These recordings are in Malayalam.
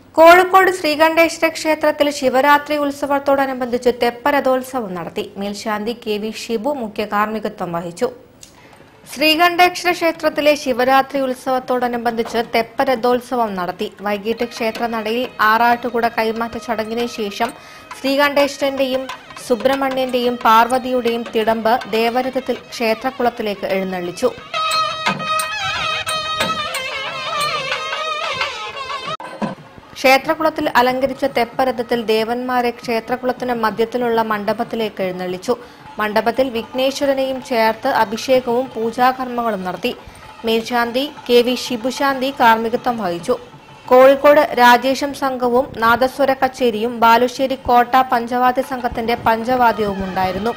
കോഴിക്കോട് ശ്രീകണ്ഠേശ്വര ക്ഷേത്രത്തിൽ ശിവരാത്രി ഉത്സവത്തോടനുബന്ധിച്ച് തെപ്പരഥോത്സവം നടത്തി മേൽശാന്തി കെ വി ഷിബു മുഖ്യ കാർമ്മികത്വം വഹിച്ചു ശ്രീകണ്ഠേശ്വര ക്ഷേത്രത്തിലെ ശിവരാത്രി ഉത്സവത്തോടനുബന്ധിച്ച് തെപ്പരഥോത്സവം നടത്തി വൈകിട്ട് ക്ഷേത്രനടയിൽ ആറാട്ടുകുട കൈമാറ്റ ചടങ്ങിന് ശേഷം ശ്രീകണ്ഠേശ്വരന്റെയും സുബ്രഹ്മണ്യന്റെയും പാർവതിയുടെയും തിടമ്പ് ദേവരഥത്തിൽ ക്ഷേത്രക്കുളത്തിലേക്ക് എഴുന്നള്ളിച്ചു ക്ഷേത്രകുളത്തിൽ അലങ്കരിച്ച തെപ്പരഥത്തിൽ ദേവന്മാരെ ക്ഷേത്രകുളത്തിന് മധ്യത്തിലുള്ള മണ്ഡപത്തിലേക്ക് എഴുന്നള്ളിച്ചു മണ്ഡപത്തിൽ വിഘ്നേശ്വരനെയും ചേർത്ത് അഭിഷേകവും പൂജാകർമ്മങ്ങളും നടത്തി മേൽശാന്തി കെ വി ശിബുശാന്തി കാർമ്മികത്വം വഹിച്ചു കോഴിക്കോട് രാജേഷം സംഘവും നാദസ്വര കച്ചേരിയും ബാലുശ്ശേരി കോട്ട പഞ്ചവാദ്യ സംഘത്തിന്റെ പഞ്ചവാദ്യവും ഉണ്ടായിരുന്നു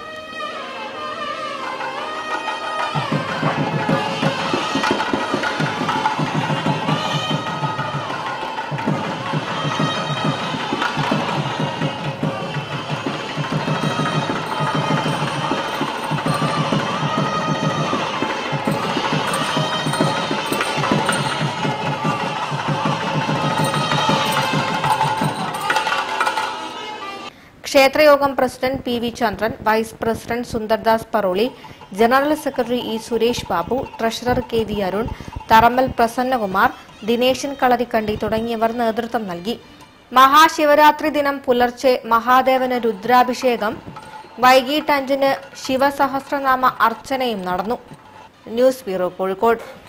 ക്ഷേത്രയോഗം president P V Chandran vice president Sundardas Paroli general secretary E Suresh Babu treasurer K V Arun Tharammal Prasannakumar Dineshan Kalarikkandi തുടങ്ങിയവർ നേതൃത്വം നൽകി മഹാശിവരാത്രി ദിനം പുലർച്ചെ മഹാദേവന് രുദ്രാഭിഷേകം വൈകിട്ട് അഞ്ചിന് ശിവസഹസ്രനാമ അർച്ചനയും നടന്നു ന്യൂസ് ബ്യൂറോ കോഴിക്കോട്